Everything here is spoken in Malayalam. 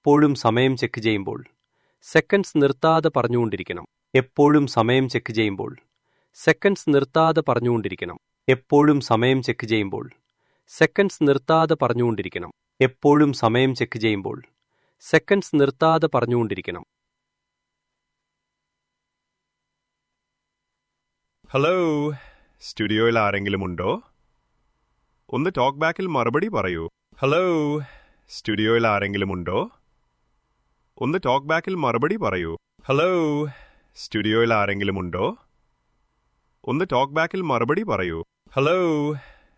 എപ്പോഴും സമയം ചെക്ക് ചെയ്യുമ്പോൾ സെക്കൻഡ്സ് നിർത്താതെ പറഞ്ഞുകൊണ്ടിരിക്കണം എപ്പോഴും സമയം ചെക്ക് ചെയ്യുമ്പോൾ സെക്കൻഡ്സ് നിർത്താതെ പറഞ്ഞുകൊണ്ടിരിക്കണം എപ്പോഴും സമയം ചെക്ക് ചെയ്യുമ്പോൾ സെക്കൻഡ്സ് നിർത്താതെ പറഞ്ഞുകൊണ്ടിരിക്കണം എപ്പോഴും സമയം ചെക്ക് ചെയ്യുമ്പോൾ സെക്കൻഡ്സ് നിർത്താതെ പറഞ്ഞുകൊണ്ടിരിക്കണം ഹലോ സ്റ്റുഡിയോയിൽ ആരെങ്കിലും ഉണ്ടോ ഒന്ന് ടോക്ക് ബാക്കിൽ മറുപടി പറയൂ ഹലോ സ്റ്റുഡിയോയിൽ ആരെങ്കിലും ഉണ്ടോ ഒന്ന് ടോക്ക് ബാക്കിൽ മറുപടി പറയൂ ഹലോ സ്റ്റുഡിയോയിൽ ആരെങ്കിലും ഉണ്ടോ ഒന്ന് ടോക്ക് ബാക്കിൽ മറുപടി പറയൂ ഹലോ